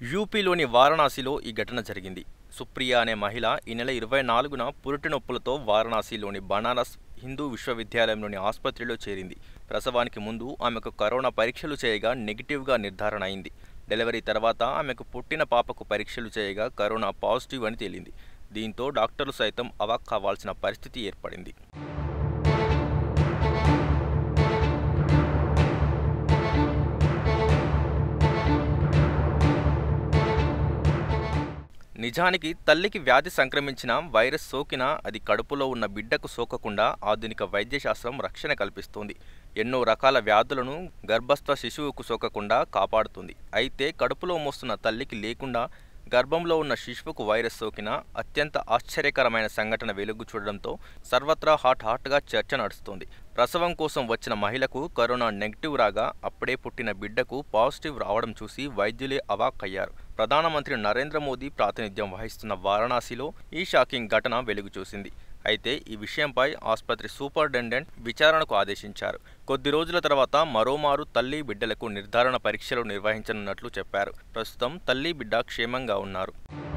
యూపీలోని వారణాసిలో ఈ ఘటన జరిగింది సుప్రియ అనే మహిళ ఈ నెల ఇరవై నాలుగున పురిటి నొప్పులతో వారణాసిలోని బనారస్ హిందూ విశ్వవిద్యాలయంలోని ఆసుపత్రిలో చేరింది ప్రసవానికి ముందు ఆమెకు కరోనా పరీక్షలు చేయగా నెగిటివ్గా నిర్ధారణ అయింది డెలివరీ తర్వాత ఆమెకు పుట్టిన పాపకు పరీక్షలు చేయగా కరోనా పాజిటివ్ అని తేలింది దీంతో డాక్టర్లు సైతం అవాక్ కావాల్సిన పరిస్థితి ఏర్పడింది నిజానికి తల్లికి వ్యాధి సంక్రమించిన వైరస్ సోకినా అది కడుపులో ఉన్న బిడ్డకు సోకకుండా ఆధునిక వైద్యశాస్త్రం రక్షణ కల్పిస్తుంది ఎన్నో రకాల వ్యాధులను గర్భస్థ శిశువుకు సోకకుండా కాపాడుతుంది అయితే కడుపులో మోస్తున్న తల్లికి లేకుండా గర్భంలో ఉన్న శిశువుకు వైరస్ సోకిన అత్యంత ఆశ్చర్యకరమైన సంఘటన వెలుగు చూడడంతో సర్వత్రా హాట్ హాట్గా చర్చ నడుస్తోంది ప్రసవం కోసం వచ్చిన మహిళకు కరోనా నెగిటివ్ రాగా అప్పుడే పుట్టిన బిడ్డకు పాజిటివ్ రావడం చూసి వైద్యులే అవాక్కయ్యారు ప్రధానమంత్రి నరేంద్ర మోదీ ప్రాతినిధ్యం వహిస్తున్న వారణాసిలో ఈ షాకింగ్ ఘటన వెలుగు చూసింది అయితే ఈ విషయంపై ఆసుపత్రి సూపరింటెండెంట్ విచారణకు ఆదేశించారు కొద్ది రోజుల తర్వాత మరోమారు తల్లి బిడ్డలకు నిర్ధారణ పరీక్షలు నిర్వహించనున్నట్లు చెప్పారు ప్రస్తుతం తల్లి బిడ్డ క్షేమంగా ఉన్నారు